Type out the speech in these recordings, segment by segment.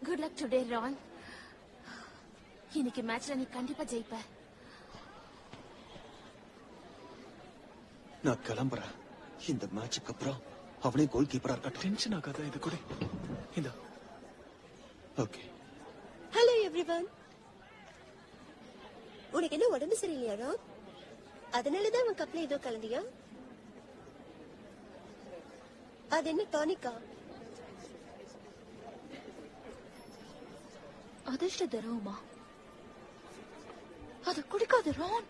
good luck today Ron இன்னைக்கு மேட்ச்ல நீ கண்டிப்பா ஜெயிப்ப நான் கிளம்புறேன் இந்த மேட்சுக்கு அப்புறம் அவனே கோல் கீப்பரா இருக்கட்டும் டென்ஷன் ஆகாத இது கூட இந்த ஓகே ஹலோ எவ்ரிவன் உனக்கு என்ன உடம்பு சரியில்லையா ராம் அதனாலதான் உன் கப்ல ஏதோ கலந்தியா அது என்ன டானிக்கா அதிர்ஷ்ட தருவமா அது குடிக்காது ரான்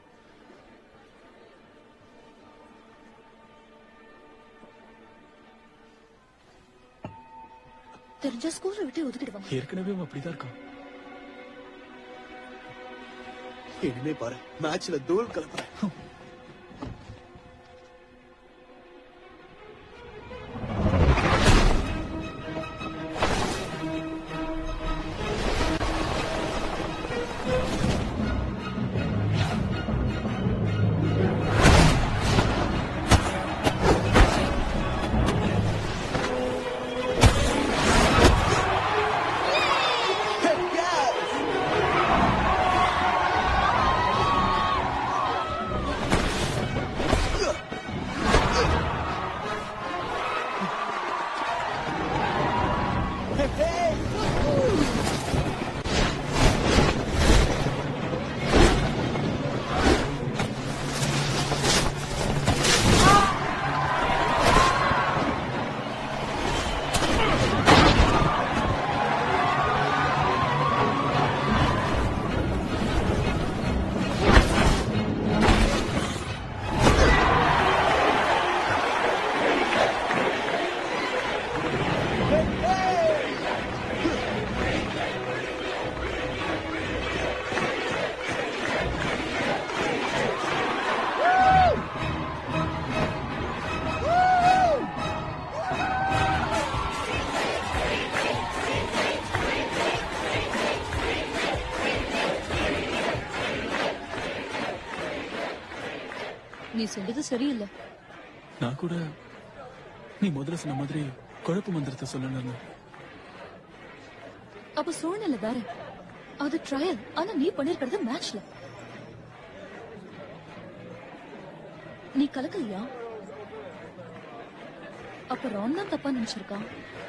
தெரிஞ்சா ஸ்கூல்ல விட்டு ஒதுக்கிடுவாங்க ஏற்கனவே அவன் அப்படிதான் இருக்கான் இனிமே பாரு மேட்ச்ல தூள் கலப்புறேன் நீ சொல்றது சரியில்லை நான் கூட நீ முதல்ல சொன்ன மாதிரி குழப்பு மந்திரத்தை சொல்லணும் அப்ப சூழ்நிலை வேற அது ட்ரையல் ஆனா நீ பண்ணிருக்கிறது மேட்ச்ல நீ கலக்கலையா அப்ப ரான் தான் தப்பா நினைச்சிருக்கான்